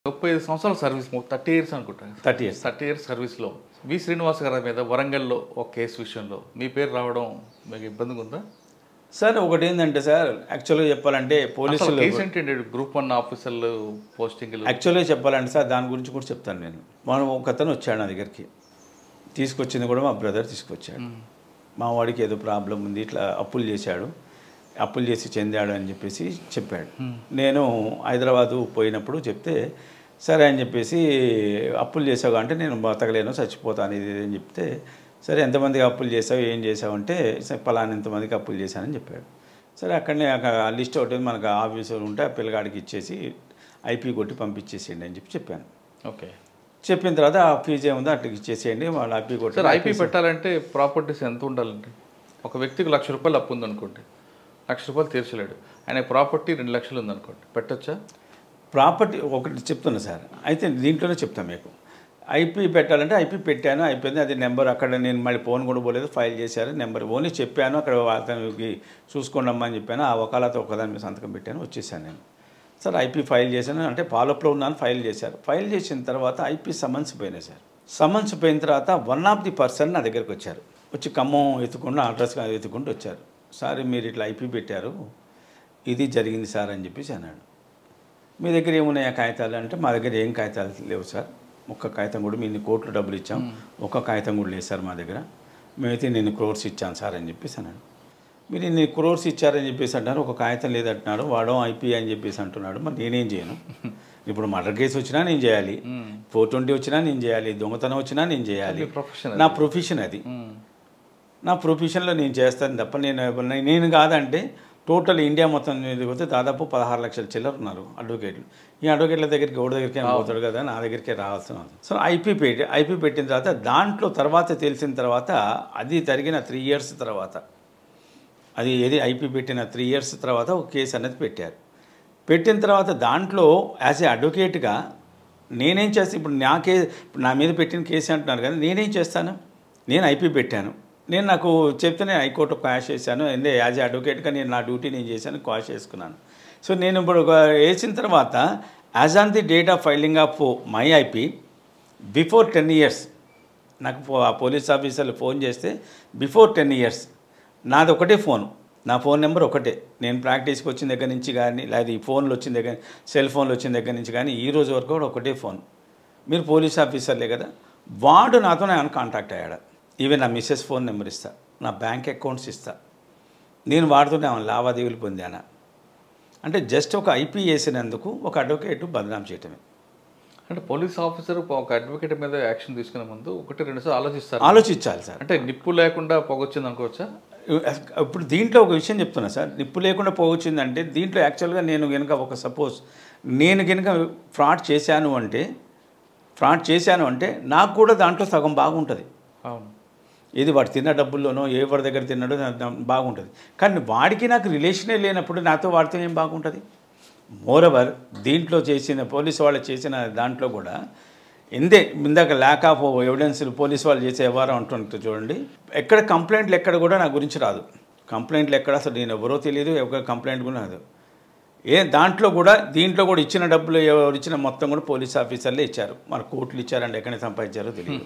ముప్పై ఐదు సంవత్సరాల సర్వీస్ థర్టీ ఇయర్స్ అనుకుంటా థర్టీ ఇయర్స్ థర్టీ ఇయర్స్ సర్వీస్లో వి శ్రీనివాస్ గారి మీద వరంగల్లో ఒక కేసు విషయంలో మీ పేరు రావడం మీకు ఇబ్బందిగా ఉందా సార్ ఒకటి ఏంటంటే సార్ యాక్చువల్గా చెప్పాలంటే అసలు పోలీసులు కేసు ఏంటండి గ్రూప్ వన్ ఆఫీసర్లు పోస్టింగ్లు యాక్చువల్గా చెప్పాలంటే సార్ దాని గురించి కూడా చెప్తాను నేను మనం ఒక అతను వచ్చాడు నా దగ్గరికి తీసుకొచ్చింది కూడా మా బ్రదర్ తీసుకొచ్చాడు మా వాడికి ఏదో ప్రాబ్లం ఉంది ఇట్లా అప్పులు చేశాడు అప్పులు చేసి చెందాడు అని చెప్పేసి చెప్పాడు నేను హైదరాబాదు పోయినప్పుడు చెప్తే సరే అని చెప్పేసి అప్పులు చేసావు అంటే నేను బతకలేను చచ్చిపోతాను ఇది ఇది అని చెప్తే సరే ఎంతమందికి అప్పులు చేసావు ఏం చేసావు అంటే సరే పలానా ఎంతమందికి అప్పులు చేశానని చెప్పాడు సరే అక్కడనే ఆ లిస్ట్ ఒకటి మనకు ఆఫీసర్ ఉంటే ఆ పిల్లగాడికి ఇచ్చేసి ఐపీ కొట్టి పంపించేసేయండి అని చెప్పి చెప్పాను ఓకే చెప్పిన తర్వాత ఆ ఫీజు ఏముందో అట్లా ఇచ్చేసేయండి వాళ్ళు ఐపీ కొట్టి సార్ ఐపీ పెట్టాలంటే ప్రాపర్టీస్ ఎంత ఉండాలండి ఒక వ్యక్తికి లక్ష రూపాయలు అప్పు ఉందనుకోండి లక్ష రూపాయలు తీర్చలేడు ఆయన ప్రాపర్టీ రెండు లక్షలు ఉందనుకోండి పెట్టొచ్చా ప్రాపర్టీ ఒకటి చెప్తున్నా సార్ అయితే దీంట్లోనే చెప్తాను మీకు ఐపీ పెట్టాలంటే ఐపీ పెట్టాను అయిపోయింది అది నెంబర్ అక్కడ నేను మళ్ళీ ఫోన్ కూడా పోలేదు ఫైల్ చేశారు నెంబర్ ఓన్లీ చెప్పాను అక్కడ అతనికి చూసుకోండి అమ్మా అని చెప్పాను ఆ ఒకలాతో ఒకదాని మీద సంతకం పెట్టాను వచ్చేసాను నేను సార్ ఐపీ ఫైల్ చేశాను అంటే ఫాలోఅప్లో ఉన్నాను ఫైల్ చేశారు ఫైల్ చేసిన తర్వాత ఐపీ సమన్స్ పోయినాయి సార్ సమన్స్ పోయిన తర్వాత వన్ ఆఫ్ ది పర్సన్ నా దగ్గరికి వచ్చారు వచ్చి ఖమ్మం ఎత్తుకుండా అడ్రస్ ఎత్తుకుంటూ వచ్చారు సార్ మీరు ఇట్లా ఐపీ పెట్టారు ఇది జరిగింది సార్ అని చెప్పేసి అన్నాడు మీ దగ్గర ఏమున్నాయి ఆ కాగితాలు అంటే మా దగ్గర ఏం కాగితాలు లేవు సార్ ఒక్క కాగితం కూడా మీ ఇన్ని కోట్లు డబ్బులు ఇచ్చాం ఒక్క కాగితం కూడా లేదు సార్ మా దగ్గర మేమైతే నేను క్రోర్స్ ఇచ్చాను సార్ అని చెప్పేసి అన్నాడు మీరు ఇన్ని క్రోర్స్ ఇచ్చారని చెప్పేసి అంటారు ఒక కాగితం లేదంటున్నాడు వాడడం ఐపీ అని చెప్పేసి అంటున్నాడు మరి నేనేం చేయను ఇప్పుడు మర్డర్ కేసు వచ్చినా నేను చేయాలి ఫోర్ ట్వంటీ వచ్చినా నేను చేయాలి దొంగతనం వచ్చినా నేను చేయాలి మీ ప్రొఫెషన్ నా ప్రొఫెషన్ అది నా ప్రొఫెషన్లో నేను చేస్తాను తప్ప నేను నేను కాదంటే టోటల్ ఇండియా మొత్తం మీద పోతే దాదాపు పదహారు లక్షల చిల్లర ఉన్నారు అడ్వకేట్లు ఈ అడ్వకేట్ల దగ్గరికి ఎవరి దగ్గరికి ఆయన పోతాడు కదా నా దగ్గరికే రావాల్సిన అవసరం. సో ఐపీ పెట్టి ఐపీ పెట్టిన తర్వాత దాంట్లో తర్వాత తెలిసిన తర్వాత అది జరిగిన త్రీ ఇయర్స్ తర్వాత అది ఏది ఐపీ పెట్టిన త్రీ ఇయర్స్ తర్వాత ఒక కేసు అనేది పెట్టారు పెట్టిన తర్వాత దాంట్లో యాజ్ ఏ అడ్వకేట్గా నేనేం చేస్తాను ఇప్పుడు నా కే ఇప్పుడు నా మీద పెట్టిన కేసు అంటున్నారు కదా నేనేం చేస్తాను నేను ఐపీ పెట్టాను నేను నాకు చెప్తే నేను హైకోర్టు క్వాష్ చేశాను ఎందే యాజ్ ఏ అడ్వకేట్గా నేను నా డ్యూటీ నేను చేశాను క్వాష్ చేసుకున్నాను సో నేను ఇప్పుడు ఒక వేసిన తర్వాత as on the date of filing of my IP before ten years నాకు పో- ఆ పోలీస్ ఆఫీసర్లు ఫోన్ చేస్తే బిఫోర్ టెన్ ఇయర్స్ నాది ఒకటే ఫోన్ నా ఫోన్ నెంబర్ ఒకటే నేను ప్రాక్టీస్కి వచ్చిన దగ్గర నుంచి కానీ లేదా ఈ ఫోన్లు వచ్చిన దగ్గర సెల్ ఫోన్లు వచ్చిన దగ్గర నుంచి కానీ ఈ రోజు వరకు కూడా ఒకటే ఫోన్ మీరు పోలీస్ ఆఫీసర్లే కదా వాడు నాతో ఆయన కాంటాక్ట్ అయ్యాడు ఈవెన్ నా మిస్సెస్ ఫోన్ నెంబర్ ఇస్తా నా బ్యాంక్ అకౌంట్స్ ఇస్తా నేను వాడుతూనే ఆమె లావాదేవీలు పొందాను అంటే జస్ట్ ఒక ఐపీ వేసినందుకు ఒక అడ్వకేట్ బదనాం చేయటమే అంటే పోలీస్ ఆఫీసర్ ఒక అడ్వకేట్ మీద యాక్షన్ తీసుకునే ముందు ఒకటి రెండు సార్లు ఆలోచిస్తారు ఆలోచించాలి సార్ అంటే నిప్పు లేకుండా పొగొచ్చింది అనుకోవచ్చా ఇప్పుడు దీంట్లో ఒక విషయం చెప్తున్నా సార్ నిప్పు లేకుండా పోవచ్చిందంటే దీంట్లో యాక్చువల్గా నేను కనుక ఒక సపోజ్ నేను కనుక ఫ్రాడ్ చేశాను అంటే ఫ్రాడ్ చేశాను అంటే నాకు కూడా దాంట్లో సగం బాగుంటుంది అవును ఏది వాడు తిన్న డబ్బుల్లోనో ఎవరి దగ్గర తిన్నాడో నా- నా- బాగుంటుంది కానీ వాడికి నాకు రిలేషనే లేనప్పుడు నాతో వాడితో ఏం బాగుంటుంది మోరవర్ దీంట్లో చేసిన పోలీసు వాళ్ళు చేసిన దాంట్లో కూడా ఎందే ఇందాక ల్యాక్ ఆఫ్ ఎవిడెన్స్ పోలీసు వాళ్ళు చేసే వ్యవహారం అంటుంటే చూడండి ఎక్కడ కంప్లైంట్లు ఎక్కడ కూడా నా గురించి రాదు కంప్లైంట్లు ఎక్కడ అసలు నేను ఎవరో తెలియదు ఎవరి కంప్లైంట్ కూడా రాదు ఏ దాంట్లో కూడా దీంట్లో కూడా ఇచ్చిన డబ్బులు ఎవరు ఇచ్చిన మొత్తం కూడా పోలీస్ ఆఫీసర్లే ఇచ్చారు మన కోట్లు ఇచ్చారంటే ఎక్కడ సంపాదించారో తెలియదు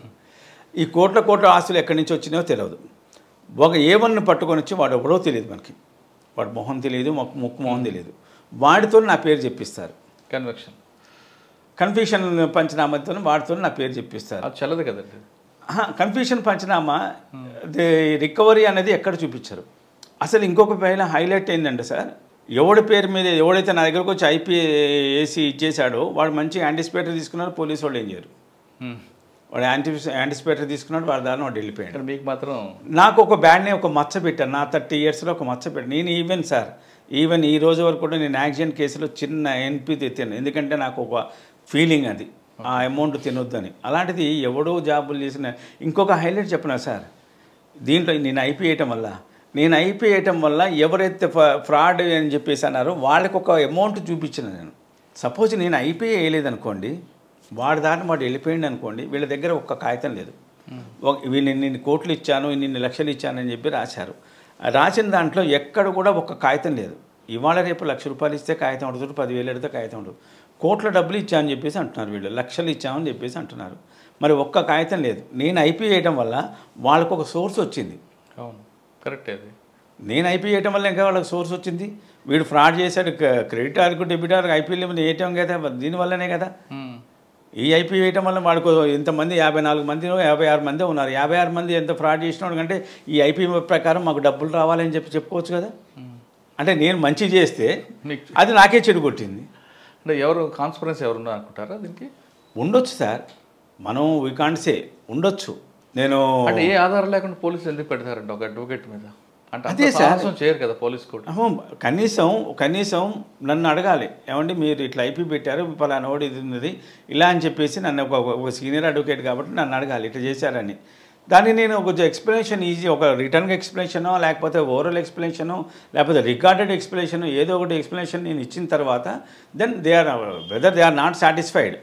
ఈ కోట్ల కోట్ల ఆస్తులు ఎక్కడి నుంచి వచ్చినాయో తెలియదు ఒక ఏవన్ని పట్టుకొని వచ్చి వాడు ఎవరో తెలియదు మనకి వాడు మొహం తెలియదు మొక్కు ముక్కు మొహం తెలియదు వాడితో నా పేరు చెప్పిస్తారు కన్వెక్షన్ కన్ఫ్యూషన్ పంచనామాతో వాడితో నా పేరు చెప్పిస్తారు అది చల్లదు కదండి కన్ఫ్యూషన్ పంచనామా ది రికవరీ అనేది ఎక్కడ చూపించరు అసలు ఇంకొక పైన హైలైట్ ఏంటంటే సార్ ఎవడి పేరు మీద ఎవడైతే నా దగ్గరకు వచ్చి ఐపీ ఏసీ ఇచ్చేసాడో వాడు మంచిగా యాంటిసిపేటర్ తీసుకున్నారు పోలీసు వాళ్ళు ఏం చేయరు హ్మ్. వాడు యాంటి యాంటిసిపేటర్ తీసుకున్నాడు వాడి దారిని వాడు వెళ్ళిపోయాడు ఇక్కడ మీకు మాత్రం నాకు ఒక బ్యాడ్ని ఒక మచ్చ పెట్టాను నా థర్టీ ఇయర్స్లో ఒక మచ్చ పెట్టాను నేను ఈవెన్ సార్ ఈవెన్ ఈ రోజు వరకు కూడా నేను యాక్సిడెంట్ కేసులో చిన్న ఎన్పి తెచ్చాను ఎందుకంటే నాకు ఒక ఫీలింగ్ అది ఆ అమౌంట్ తినొద్దని అలాంటిది ఎవడో జాబులు చేసిన ఇంకొక హైలైట్ చెప్పనా సార్ దీంట్లో నేను ఐపీ వేయటం వల్ల నేను ఐపీ వేయటం వల్ల ఎవరైతే ఫ- ఫ్రాడ్ అని చెప్పేసి అన్నారో వాళ్ళకి ఒక అమౌంట్ చూపించిన నేను సపోజ్ నేను ఐపీ వేయలేదనుకోండి వాడి దారిని వాడు వెళ్ళిపోయింది అనుకోండి వీళ్ళ దగ్గర ఒక్క కాగితం లేదు ఒక- వీళ్ళు ఇన్ని కోట్లు ఇచ్చాను ఇన్ని లక్షలు ఇచ్చానని చెప్పి రాశారు రాసిన దాంట్లో ఎక్కడ కూడా ఒక కాగితం లేదు ఇవాళ రేపు లక్ష రూపాయలు ఇస్తే కాగితం ఉంటుంది పదివేలు ఎడితే కాగితం ఉంటుంది కోట్ల డబ్బులు ఇచ్చామని చెప్పేసి అంటున్నారు వీళ్ళు లక్షలు ఇచ్చామని చెప్పేసి అంటున్నారు మరి ఒక్క కాగితం లేదు నేను ఐపీ చేయడం వల్ల వాళ్ళకు ఒక సోర్స్ వచ్చింది అవును కరెక్ట్ అది నేను ఐపీ చేయడం వల్ల ఇంకా వాళ్ళకి సోర్స్ వచ్చింది వీడు ఫ్రాడ్ చేశాడు క- క్రెడిట్ కార్డుకు డెబిట్ కార్డుకు ఐపీఎల్ వేయటం కదా దీనివల్లనే కదా మ్మ్. ఈ ఐపీ వేయటం వల్ల వాడికి ఇంతమంది యాభై నాలుగు మంది యాభై ఆరు మంది ఉన్నారు యాభై ఆరు మంది ఎంత ఫ్రాడ్ చేసినాడు కంటే ఈ ఐపీ ప్రకారం మాకు డబ్బులు రావాలని చెప్పి చెప్పుకోవచ్చు కదా అంటే నేను మంచి చేస్తే నీకు అది నాకే చెడు కొట్టింది అంటే ఎవరు కాన్స్పరెన్స్ ఎవరున్నారు అనుకుంటారా దీనికి ఉండొచ్చు సార్ మనం వీ కాంట్ సే ఉండొచ్చు నేను అంటే ఏ ఆధారం లేకుండా పోలీసులు ఎందుకు పెడతారండి ఒక అడ్వకేట్ మీద అంటే అదే అంత సార్. సాహసం చేయరు కదా పోలీస్ కూడా అహో, కనీసం కనీసం నన్ను అడగాలి ఏమంటే మీరు ఇట్లా ఐపీ పెట్టారు పలానా వాడు ఇది ఉన్నది ఇలా అని చెప్పేసి నన్ను ఒక ఒక సీనియర్ అడ్వకేట్ కాబట్టి నన్ను అడగాలి ఇట్లా చేశారని దాన్ని నేను కొంచెం ఎక్స్ప్లెనేషన్ ఈజీ ఒక రిటర్న్ ఎక్స్ప్లెనేషనో లేకపోతే ఓరల్ ఎక్స్ప్లెనేషనో లేకపోతే రికార్డెడ్ ఎక్స్ప్లెనేషన్ ఏదో ఒకటి ఎక్స్ప్లెనేషన్ నేను ఇచ్చిన తర్వాత then they are whether they are not satisfied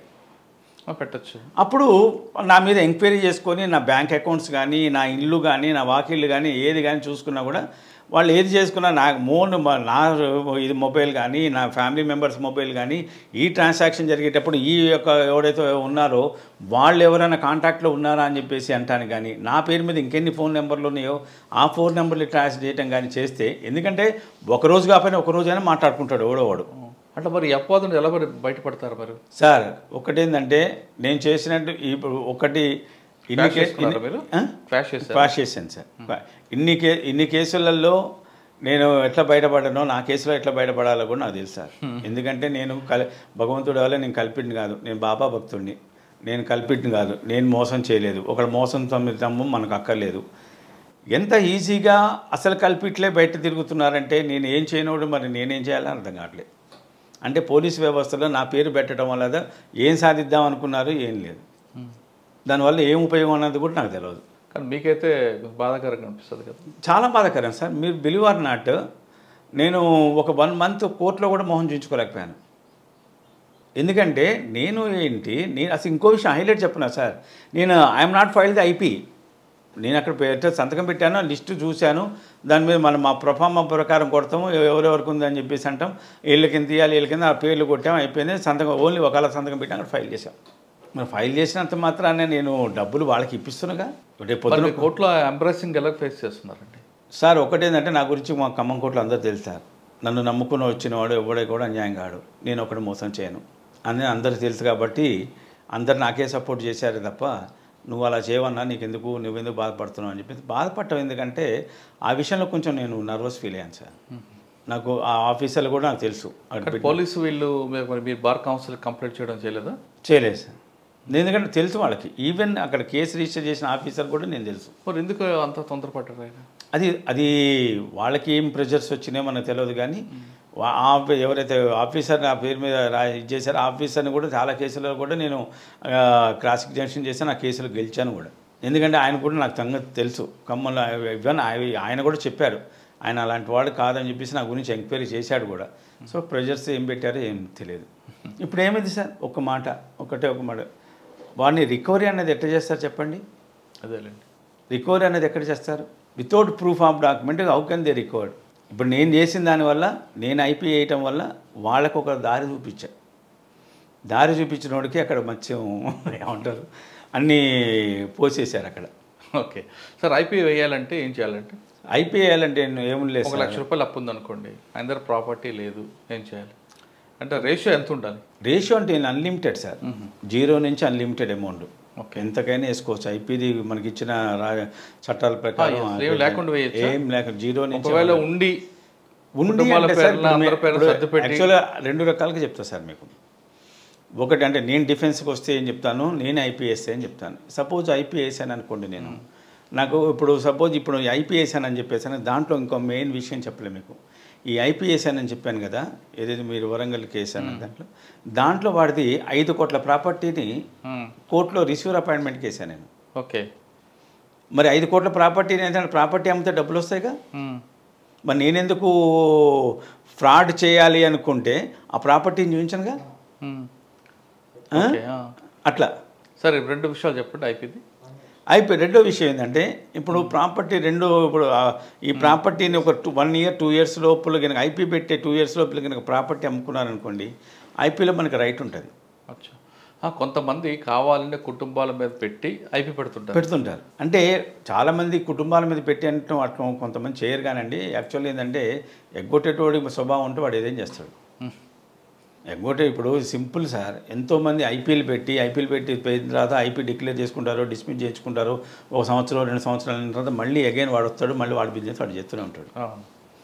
ఆ, పెట్టొచ్చు అప్పుడు నా మీద ఎంక్వైరీ చేసుకొని నా బ్యాంక్ అకౌంట్స్ కానీ నా ఇల్లు కానీ నా వాకిళ్ళు కానీ ఏది కానీ చూసుకున్నా కూడా వాళ్ళు ఏది చేసుకున్నా నా మోన్ నా ఇది మొబైల్ కానీ నా ఫ్యామిలీ మెంబర్స్ మొబైల్ కానీ ఈ ట్రాన్సాక్షన్ జరిగేటప్పుడు ఈ యొక్క ఎవరైతే ఉన్నారో వాళ్ళు ఎవరైనా కాంటాక్ట్లో ఉన్నారా అని చెప్పేసి అంటాను కానీ నా పేరు మీద ఇంకెన్ని ఫోన్ నెంబర్లు ఉన్నాయో ఆ ఫోన్ నెంబర్లు ట్రాన్స్ చేయటం కానీ చేస్తే ఎందుకంటే ఒక రోజు కాకపోయినా ఒక రోజైనా మాట్లాడుకుంటాడు ఎవడో వాడు అంటే మరి ఈ అపవాదం ఎలా మరి బయటపడతారు మరి సార్ ఒకటేంటంటే నేను చేసినట్టు ఇప్పుడు ఒకటి ఇన్ని క్రాష్ కే- చేసుకున్నారా ఇన్ని- మీరు ఆ? క్రాష్ చేశారు క్రాష్ చేశాను సార్ ఇన్ని కే ఇన్ని కేసులలో నేను ఎట్లా బయటపడ్డానో నా కేసులో ఎట్లా బయటపడాలో కూడా నాకు తెలుసు సార్ ఎందుకంటే నేను కల్ భగవంతుడి వల్ల నేను కల్పిట్ని కాదు నేను బాబా భక్తుడిని నేను కల్పిట్ని కాదు నేను మోసం చేయలేదు ఒకడు మోసం తమ్ము మనకు అక్కర్లేదు ఎంత ఈజీగా అసలు కల్పిట్లే బయట తిరుగుతున్నారంటే నేను ఏం చేయనోడు మరి నేనేం చేయాలని అర్థం కావట్లేదు అంటే పోలీస్ వ్యవస్థలో నా పేరు పెట్టడం వల్ల ఏం సాధిద్దాం అనుకున్నారు ఏం లేదు దానివల్ల ఏం ఉపయోగం అన్నది కూడా నాకు తెలియదు కానీ మీకైతే బాధాకరంగా అనిపిస్తుంది కదా చాలా బాధాకరం సార్ మీరు బిలీవ్ ఆర్ నాట్ నేను ఒక వన్ మంత్ కోర్టులో కూడా మొహం చూపించుకోలేకపోయాను ఎందుకంటే నేను ఏంటి నేను అసలు ఇంకో విషయం హైలైట్ చెప్పనా సార్ నేను I'm not file the IP నేను అక్కడ పెట్ట సంతకం పెట్టాను లిస్టు చూశాను దాని మీద మనం మా ప్రొఫార్మా ప్రకారం కొడతాము ఎవరెవరికి ఉందని చెప్పేసి అంటాం వీళ్ళ కింద తీయాలి వీళ్ళ కింద ఆ పేర్లు కొట్టాం అయిపోయింది సంతకం ఓన్లీ ఒకవేళ సంతకం పెట్టి అక్కడ ఫైల్ చేశాం మరి ఫైల్ చేసినంత మాత్రానే నేను డబ్బులు వాళ్ళకి ఇప్పిస్తున్నాగా రేపు మరి పొద్దున మీ కోర్టులో ఎంబ్రాసింగ్ ఎలా ఫేస్ చేస్తున్నారండి సార్ ఒకటేంటంటే నా గురించి మా ఖమ్మం కోట్లు అందరూ తెలుసు సార్ నన్ను నమ్ముకుని వచ్చిన వాడు ఎవడే కూడా అన్యాయం కాడు నేను ఒకటి మోసం చేయను అని అందరూ తెలుసు కాబట్టి అందరు నాకే సపోర్ట్ చేశారు తప్ప నువ్వు అలా చేయవన్నా నీకు ఎందుకు నువ్వెందుకు బాధపడుతున్నావు అని చెప్పి బాధపడటం ఎందుకంటే ఆ విషయంలో కొంచెం నేను నర్వస్ ఫీల్ అయ్యాను సార్ నాకు ఆ ఆఫీసర్లు కూడా నాకు తెలుసు అక్కడ కానీ పోలీసు వీళ్ళు మీరు- మరి మీరు బార్ కౌన్సిల్ కంప్లైంట్ చేయడం చేయలేదా చేయలేదు సార్ ఎందుకంటే తెలుసు వాళ్ళకి ఈవెన్ అక్కడ కేసు రిజిస్టర్ చేసిన ఆఫీసర్ కూడా నేను తెలుసు మరి ఎందుకు అంత తొందరపడ్డారు ఆయన అది అది వాళ్ళకి ఏం ప్రెజర్స్ వచ్చినాయో మనకు తెలియదు కానీ వా- ఆ ఎవరైతే ఆఫీసర్ నా పేరు మీద రా ఇది చేశారో ఆ ఆఫీసర్ని కూడా చాలా కేసుల్లో కూడా నేను ఆ, క్రాస్ ఎగ్జామినేషన్ చేశాను ఆ కేసులు గెలిచాను కూడా ఎందుకంటే ఆయన కూడా నాకు సంగతి తెలుసు ఖమ్మంలో ఈవెన్ ఆయ- ఆయన కూడా చెప్పారు ఆయన అలాంటి వాడు కాదని చెప్పేసి నా గురించి ఎంక్వైరీ చేశాడు కూడా సో ప్రెజర్స్ ఏం పెట్టారో ఏం తెలియదు ఇప్పుడు ఏమైంది సార్ ఒక మాట ఒకటే ఒక మాట వాడిని రికవరీ అనేది ఎట్లా చేస్తారు చెప్పండి అదేలేండి రికవరీ అనేది ఎక్కడ చేస్తారు without proof of document how can they recovered ఇప్పుడు నేను చేసిన దానివల్ల నేను ఐపీ వేయటం వల్ల వాళ్ళకు ఒక దారి చూపించా దారి చూపించిన వాడికి అక్కడ మత్స్యం ఏమంటారు అన్నీ పోసేశారు అక్కడ ఓకే సార్ ఐపీ వేయాలంటే ఏం చేయాలంటే ఐపీ వేయాలంటే ఏమి లేదు ఒక సార్. లక్ష రూపాయలు అప్పు ఉందనుకోండి ఆయన దగ్గర ప్రాపర్టీ లేదు ఏం చేయాలి అంటే రేషియో ఎంత ఉండాలి రేషియో అంటే అన్లిమిటెడ్ సార్ జీరో నుంచి అన్లిమిటెడ్ అమౌంట్ ఓకే ఎంతకైనా వేసుకోవచ్చు ఐపీది మనకి ఇచ్చిన రా చట్టాల ప్రకారం Ah, yes. ఏం లేకుండా వేయొచ్చా? ఏం లేకుండా జీరో నుంచి ఒకవేళ ఉండి ఉండి కుటుంబాల అంటే సార్ పేర్ల అందరి పేర్లు సర్దిపెట్టి యాక్చువల్గా రెండు రకాలుగా చెప్తా సార్ మీకు ఒకటి అంటే నేను డిఫెన్స్కి వస్తే ఏం చెప్తాను నేను ఐపీఎస్ అని చెప్తాను సపోజ్ ఐపీఎస్ అని అనుకోండి నేను నాకు ఇప్పుడు సపోజ్ ఇప్పుడు ఐపీఎస్ అని చెప్పేసాను దాంట్లో ఇంకో మెయిన్ విషయం చెప్పలే మీకు ఈ ఐపీఎస్ అని చెప్పాను కదా ఏదైతే మీరు వరంగల్ కేసు అన్న దాంట్లో దాంట్లో వాడిది ఐదు కోట్ల ప్రాపర్టీని మ్మ్. కోర్టులో రిసీవర్ అపాయింట్మెంట్కి వేసాను నేను ఓకే మరి ఐదు కోట్ల ప్రాపర్టీని ఏంటంటే ప్రాపర్టీ అమ్మితే డబ్బులు వస్తాయిగా మ్మ్. మరి నేనెందుకు ఫ్రాడ్ చేయాలి అనుకుంటే ఆ ప్రాపర్టీని చూపించనుగా మ్మ్. ఆ? ఓకే ఆ. అట్లా సరే రెండు విషయాలు చెప్పండి ఐపీది అయిపోయి రెండో విషయం ఏంటంటే ఇప్పుడు ప్రాపర్టీ రెండు ఇప్పుడు ఆ, ఈ ప్రాపర్టీని ఒక two one year two years లోపల కనుక ఐపీ పెట్టే టూ ఇయర్స్ లోపల కనుక ప్రాపర్టీ అమ్ముకున్నారనుకోండి ఐపీలో మనకి రైట్ ఉంటుంది అచ్చా ఆ, కొంతమంది కావాలనే కుటుంబాల మీద పెట్టి ఐపీ పెడుతుంటారు పెడుతుంటారు అంటే చాలామంది కుటుంబాల మీద పెట్టి అంటే అట్లా కొంతమంది చేయరు కానండి యాక్చువల్లీ ఏంటంటే ఎగ్గొట్టేటోడి స్వభావం ఉంటే వాడు ఏదేం చేస్తాడు ఎగ్గొట్టే ఇప్పుడు సింపుల్ సార్ ఎంతోమంది ఐపీఎల్ పెట్టి ఐపీఎల్ పెట్టి పోయిన తర్వాత ఐపీ డిక్లేర్ చేసుకుంటారు డిస్మిస్ చేసుకుంటారు ఒక సంవత్సరం రెండు సంవత్సరాల తర్వాత మళ్ళీ అగైన్ వాడు వస్తాడు మళ్ళీ వాడి బిజినెస్ వాడు చేస్తూనే ఉంటాడు అవును